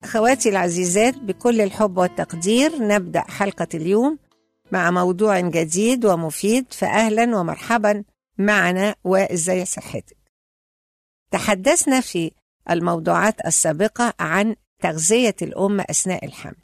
أخواتي العزيزات بكل الحب والتقدير نبدأ حلقة اليوم مع موضوع جديد ومفيد فأهلا ومرحبا معنا وإزاي صحتك تحدثنا في الموضوعات السابقة عن تغذية الأم أثناء الحمل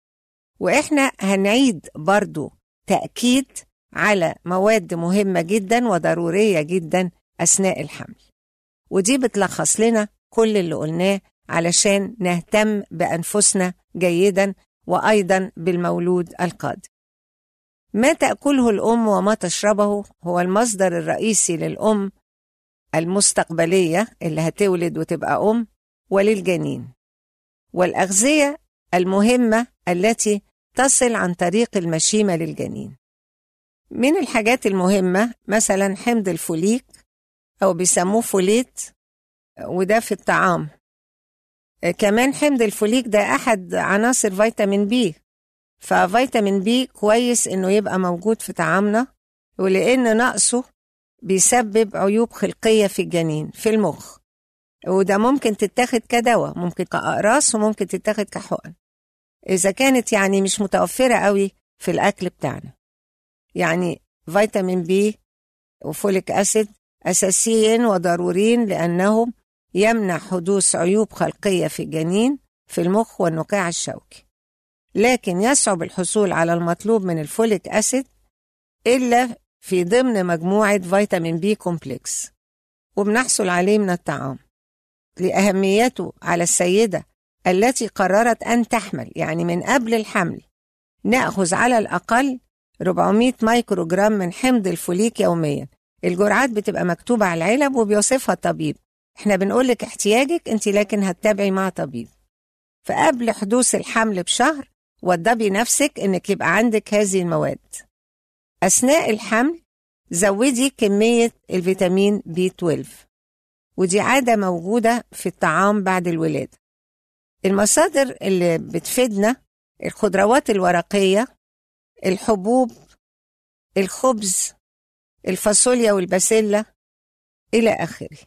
وإحنا هنعيد برضو تأكيد على مواد مهمة جدا وضرورية جدا أثناء الحمل ودي بتلخص لنا كل اللي قلناه علشان نهتم بأنفسنا جيدا وأيضا بالمولود القادم ما تأكله الأم وما تشربه هو المصدر الرئيسي للأم المستقبلية اللي هتولد وتبقى أم وللجنين والأغذية المهمة التي تصل عن طريق المشيمة للجنين من الحاجات المهمة مثلا حمض الفوليك أو بيسموه فوليت وده في الطعام كمان حمض الفوليك ده أحد عناصر فيتامين بي ففيتامين بي كويس إنه يبقى موجود في طعامنا ولأن نقصه بيسبب عيوب خلقية في الجنين في المخ وده ممكن تتاخد كدواء ممكن كأقراص وممكن تتاخد كحقن إذا كانت يعني مش متوفرة قوي في الأكل بتاعنا يعني فيتامين بي وفوليك أسيد أساسيين وضروريين لأنهم يمنع حدوث عيوب خلقية في الجنين في المخ والنقاع الشوكي لكن يصعب الحصول على المطلوب من الفوليك أسيد إلا في ضمن مجموعة فيتامين بي كومبلكس وبنحصل عليه من الطعام لأهميته على السيدة التي قررت أن تحمل يعني من قبل الحمل نأخذ على الأقل 400 مايكروجرام من حمض الفوليك يوميا الجرعات بتبقى مكتوبة على العلب وبيوصفها الطبيب احنا بنقول لك احتياجك انت لكن هتتابعي مع طبيب فقبل حدوث الحمل بشهر وضبي نفسك انك يبقى عندك هذه المواد اثناء الحمل زودي كمية الفيتامين بي 12 ودي عادة موجودة في الطعام بعد الولادة المصادر اللي بتفيدنا الخضروات الورقية الحبوب الخبز الفاصوليا والبسلة إلى آخره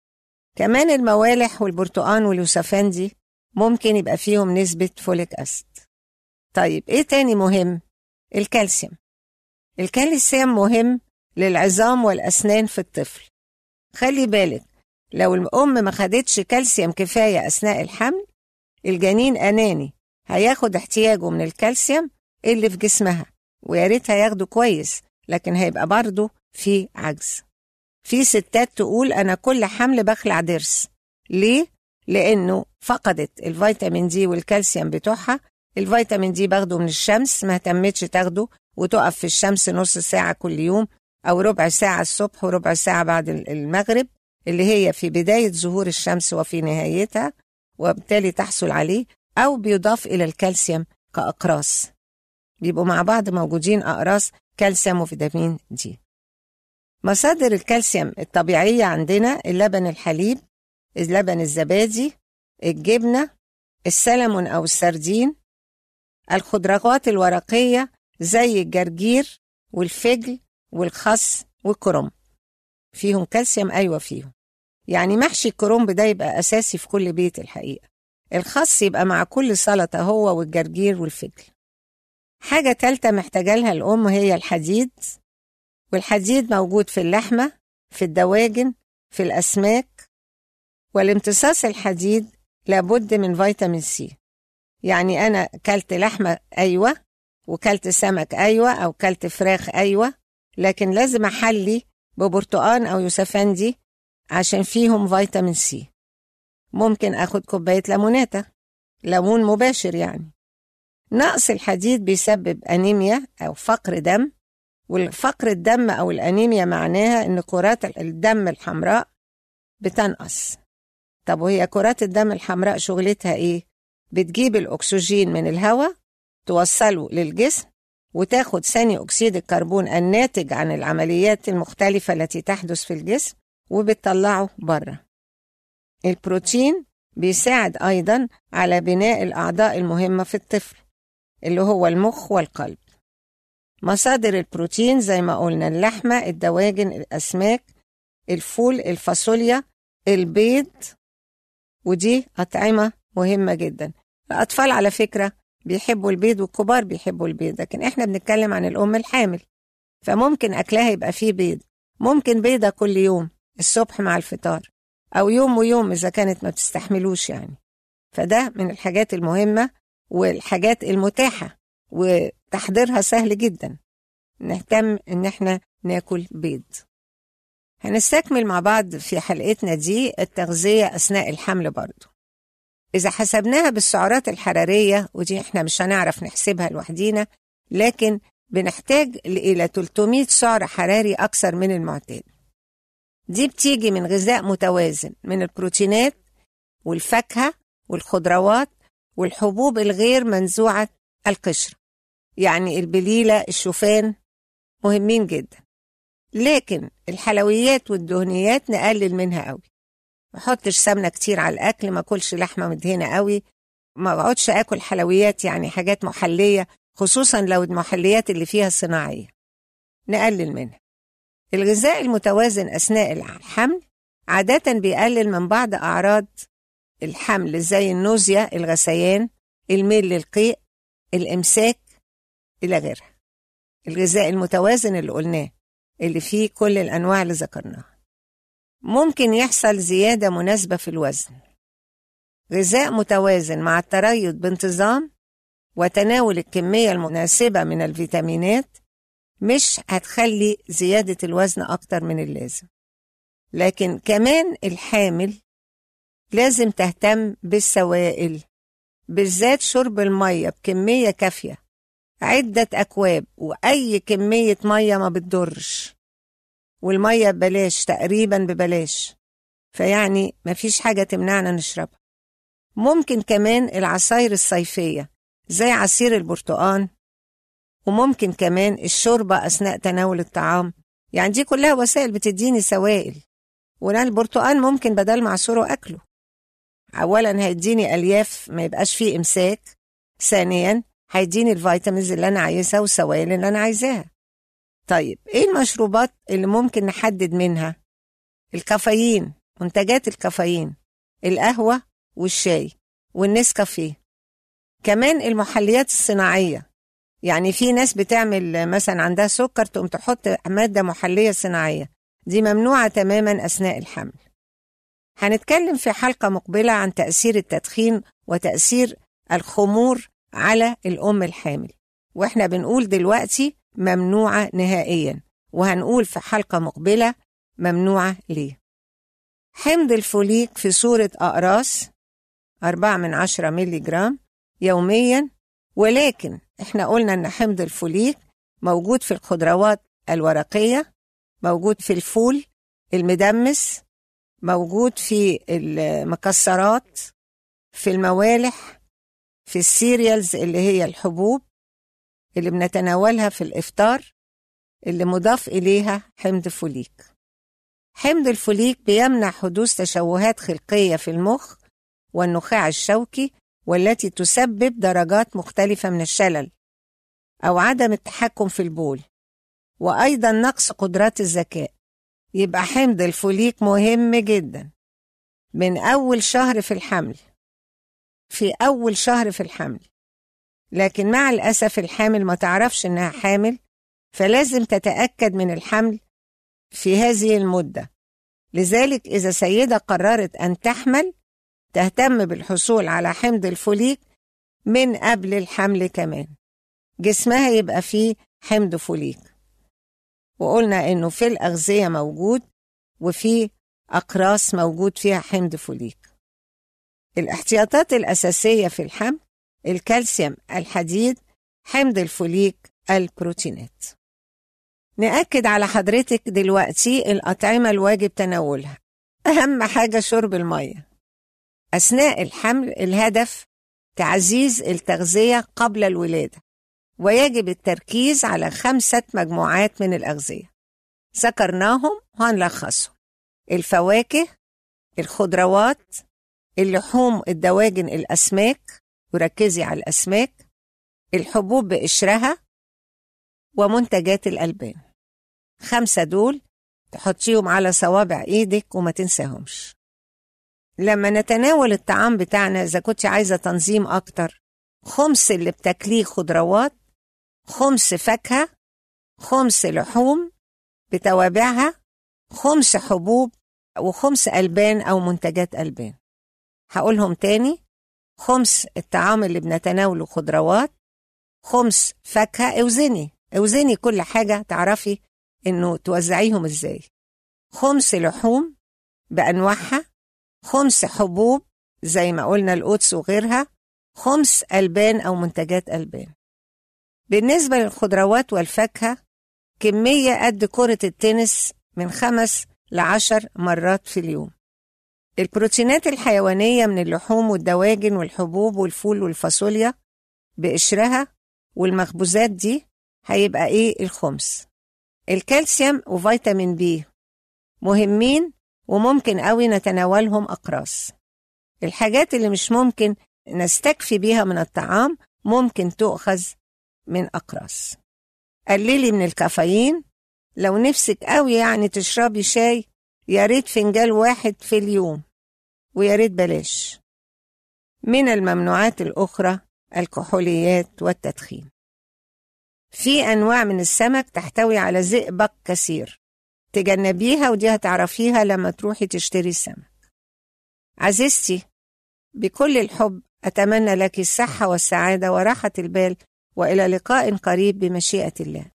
كمان الموالح والبرتقان واليوسفان دي ممكن يبقى فيهم نسبة فوليك أسيد طيب إيه تاني مهم؟ الكالسيوم الكالسيوم مهم للعظام والأسنان في الطفل خلي بالك لو الأم ما خدتش كالسيوم كفاية أثناء الحمل الجنين أناني هياخد احتياجه من الكالسيوم اللي في جسمها ويا ريت هياخده كويس لكن هيبقى برضه في عجز في ستات تقول أنا كل حمل بخلع ضرس ليه؟ لأنه فقدت الفيتامين دي والكالسيوم بتوعها الفيتامين دي باخده من الشمس ما اهتمتش تاخده وتقف في الشمس نص ساعة كل يوم أو ربع ساعة الصبح وربع ساعة بعد المغرب اللي هي في بداية ظهور الشمس وفي نهايتها وبالتالي تحصل عليه أو بيضاف إلى الكالسيوم كأقراص بيبقوا مع بعض موجودين أقراص كالسيوم وفيتامين دي مصادر الكالسيوم الطبيعية عندنا اللبن الحليب اللبن الزبادي الجبنة السلمون أو السردين الخضروات الورقية زي الجرجير والفجل والخس والكرنب فيهم كالسيوم أيوة فيهم يعني محشي الكرنب ده يبقى أساسي في كل بيت الحقيقة الخس يبقى مع كل سلطة هو والجرجير والفجل حاجة تالتة محتاجة لها الأم هي الحديد والحديد موجود في اللحمة في الدواجن في الأسماك والامتصاص الحديد لابد من فيتامين سي يعني أنا كلت لحمة أيوة وكلت سمك أيوة أو كلت فراخ أيوة لكن لازم أحلي ببرتقان أو يوسفندي عشان فيهم فيتامين سي ممكن أخد كوباية ليموناتة ليمون مباشر يعني نقص الحديد بيسبب أنيميا أو فقر دم والفقر الدم أو الأنيميا معناها إن كرات الدم الحمراء بتنقص طب وهي كرات الدم الحمراء شغلتها إيه؟ بتجيب الأكسجين من الهواء توصله للجسم وتاخد ثاني أكسيد الكربون الناتج عن العمليات المختلفة التي تحدث في الجسم وبتطلعه بره البروتين بيساعد أيضا على بناء الأعضاء المهمة في الطفل اللي هو المخ والقلب مصادر البروتين زي ما قلنا اللحمة الدواجن الأسماك الفول الفاصوليا البيض ودي أطعمة مهمة جدا الأطفال على فكرة بيحبوا البيض والكبار بيحبوا البيض لكن إحنا بنتكلم عن الأم الحامل فممكن أكلها يبقى فيه بيض ممكن بيضة كل يوم الصبح مع الفطار أو يوم ويوم إذا كانت ما بتستحملوش يعني فده من الحاجات المهمة والحاجات المتاحة وتحضيرها سهل جدا نهتم إن إحنا ناكل بيض هنستكمل مع بعض في حلقتنا دي التغذية أثناء الحمل برضو إذا حسبناها بالسعرات الحرارية ودي إحنا مش هنعرف نحسبها لوحدينا لكن بنحتاج إلى 300 سعر حراري أكثر من المعتاد دي بتيجي من غذاء متوازن من البروتينات والفاكهة والخضروات والحبوب الغير منزوعة القشرة يعني البليلة الشوفان مهمين جدا لكن الحلويات والدهنيات نقلل منها قوي ما احطش سمنه كتير على الاكل ما اكلش لحمه مدهنه قوي ما اقعدش اكل حلويات يعني حاجات محليه خصوصا لو المحليات اللي فيها صناعيه نقلل منها الغذاء المتوازن اثناء الحمل عاده بيقلل من بعض اعراض الحمل زي النوزيا الغثيان الميل للقيء الامساك الى غيرها الغذاء المتوازن اللي قلناه اللي فيه كل الأنواع اللي ذكرناها ممكن يحصل زيادة مناسبة في الوزن غذاء متوازن مع التريض بانتظام وتناول الكمية المناسبة من الفيتامينات مش هتخلي زيادة الوزن أكتر من اللازم لكن كمان الحامل لازم تهتم بالسوائل بالذات شرب المية بكمية كافية عدة أكواب وأي كمية مية ما بتضرش والمية ببلاش تقريبا ببلاش فيعني مفيش حاجة تمنعنا نشربها ممكن كمان العصاير الصيفية زي عصير البرتقان وممكن كمان الشوربة أثناء تناول الطعام يعني دي كلها وسائل بتديني سوائل وأنا البرتقان ممكن بدل ما أعصره أكله أولا هيديني ألياف ما يبقاش فيه إمساك ثانيا هيديني الفيتامينز اللي أنا عايزها والسوائل اللي أنا عايزاها طيب إيه المشروبات اللي ممكن نحدد منها الكافيين منتجات الكافيين القهوة والشاي والنسكافيه كمان المحليات الصناعية يعني في ناس بتعمل مثلا عندها سكر تقوم تحط مادة محلية صناعية دي ممنوعة تماما أثناء الحمل هنتكلم في حلقة مقبلة عن تأثير التدخين وتأثير الخمور على الأم الحامل وإحنا بنقول دلوقتي ممنوعة نهائيا وهنقول في حلقة مقبلة ممنوعة ليه حمض الفوليك في صورة أقراص 4 من 10 ملي جرام يوميا ولكن احنا قلنا ان حمض الفوليك موجود في الخضروات الورقية موجود في الفول المدمس موجود في المكسرات في الموالح في السيريالز اللي هي الحبوب اللي بنتناولها في الإفطار اللي مضاف إليها حمض فوليك حمض الفوليك بيمنع حدوث تشوهات خلقية في المخ والنخاع الشوكي والتي تسبب درجات مختلفة من الشلل أو عدم التحكم في البول وأيضا نقص قدرات الذكاء يبقى حمض الفوليك مهم جدا من أول شهر في الحمل في أول شهر في الحمل لكن مع الأسف الحامل ما تعرفش إنها حامل فلازم تتأكد من الحمل في هذه المدة لذلك إذا سيدة قررت أن تحمل تهتم بالحصول على حمض الفوليك من قبل الحمل كمان جسمها يبقى فيه حمض فوليك وقلنا إنه في الأغذية موجود وفي أقراص موجود فيها حمض فوليك الاحتياطات الأساسية في الحمل الكالسيوم الحديد حمض الفوليك البروتينات نأكد على حضرتك دلوقتي الأطعمة الواجب تناولها أهم حاجة شرب المية أثناء الحمل الهدف تعزيز التغذية قبل الولادة ويجب التركيز على خمسة مجموعات من الأغذية ذكرناهم وهنلخصهم الفواكه الخضروات اللحوم الدواجن الأسماك وركزي على الأسماك الحبوب بقشرها ومنتجات الألبان خمسة دول تحطيهم على صوابع إيدك وما تنساهمش لما نتناول الطعام بتاعنا إذا كنت عايزة تنظيم أكتر خمس اللي بتاكليه خضروات خمس فاكهة خمس لحوم بتوابعها خمس حبوب وخمس ألبان أو منتجات ألبان هقولهم تاني خمس الطعام اللي بنتناوله خضروات خمس فاكهة اوزني اوزني كل حاجة تعرفي انه توزعيهم ازاي خمس لحوم بأنواعها خمس حبوب زي ما قلنا القدس وغيرها خمس ألبان أو منتجات ألبان بالنسبة للخضروات والفاكهة كمية قد كرة التنس من خمس لعشر مرات في اليوم البروتينات الحيوانية من اللحوم والدواجن والحبوب والفول والفاصوليا بقشرها والمخبوزات دي هيبقى ايه الخمس الكالسيوم وفيتامين بي مهمين وممكن قوي نتناولهم أقراص الحاجات اللي مش ممكن نستكفي بيها من الطعام ممكن تؤخذ من أقراص قللي من الكافيين لو نفسك قوي يعني تشربي شاي يا ريت فنجان واحد في اليوم ويا ريت بلاش من الممنوعات الأخرى الكحوليات والتدخين في أنواع من السمك تحتوي على زئبق كثير تجنبيها ودي هتعرفيها لما تروحي تشتري السمك عزيزتي بكل الحب أتمنى لك الصحة والسعادة وراحة البال وإلى لقاء قريب بمشيئة الله